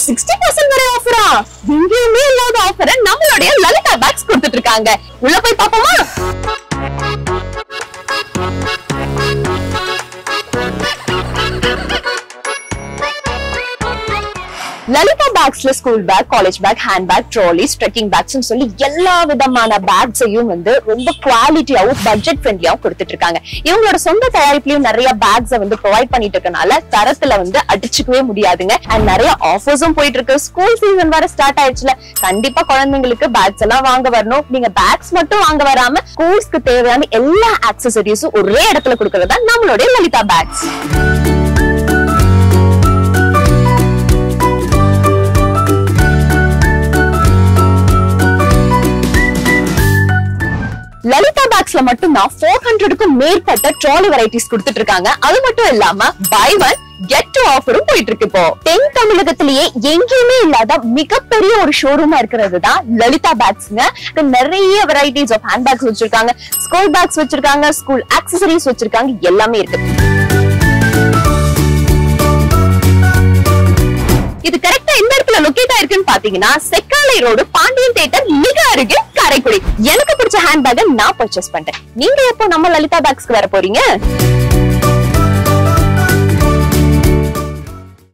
sixty percent வரை ஆஃபரா எங்கேயுமே இல்லாத ஆஃபரை நம்மளுடைய லலிதா பேக்ஸ் கொடுத்துட்டு இருக்காங்க உள்ள போய் பாப்போமா லலிதா பேக்ஸ்ல school bag college bag hand bag trolleys trekking bags சொல்லி எல்லா விதமான பேக்ஸையும் வந்து ரொம்ப குவாலிட்டியாவும் பட்ஜெட் ஃப்ரெண்ட்லியாவும் கொடுத்துட்டு இருக்காங்க இவங்களோட சொந்த தயாரிப்புலயும் நிறைய பேக்ஸை வந்து ப்ரொவைட் பண்ணிட்டு இருக்கனால தரத்துல வந்து அடிச்சுக்கவே முடியாதுங்க அண்ட் நிறைய ஆஃபர்ஸும் போயிட்டு இருக்கு ஸ்கூல் சீசன் வர ஸ்டார்ட் ஆயிடுச்சுல கண்டிப்பா குழந்தைங்களுக்கு பேக்ஸ் எல்லாம் வாங்க வரணும் நீங்க பேக்ஸ் மட்டும் வாங்க வராம ஸ்கூல்ஸ்க்கு தேவையான எல்லா ஆக்சசரிஸும் ஒரே இடத்துல கொடுக்கறது தான் நம்மளுடைய லலிதா பேக்ஸ் லலிதா பேக்ஸ்ல மட்டும்தான் ஃபோர் ஹண்ட்ரடுக்கும் மேற்பட்ட ட்ராலி வெரைட்டிஸ் கொடுத்துட்டு இருக்காங்க அது மட்டும் இல்லாம பை ஒன் கெட் டு ஆஃபரும் போயிட்டு இருக்கு இப்போ தென் தமிழகத்திலேயே எங்கேயுமே இல்லாத மிகப்பெரிய ஒரு ஷோரூமா இருக்கிறது தான் லலிதா பேக்ஸ்ங்க இங்க நிறைய வெரைட்டிஸ் ஆஃப் ஹேண்ட் பேக்ஸ் வச்சிருக்காங்க ஸ்கூல் பேக்ஸ் வச்சிருக்காங்க ஸ்கூல் ஆக்சசரிஸ் வச்சிருக்காங்க எல்லாமே இருக்கு இது கரெக்டா எந்த இடத்துல லொக்கேட் ஆயிருக்குன்னு பாத்தீங்கன்னா செக்காலை ரோடு பாண்டியன் தேட்டர் மிக அருகே காரைக்குடி எனக்கு பிடிச்ச ஹேண்ட் பேக்கை நான் பர்ச்சேஸ் பண்றேன் நீங்க எப்போ நம்ம லலிதா பேக்ஸ்க்கு வர போறீங்க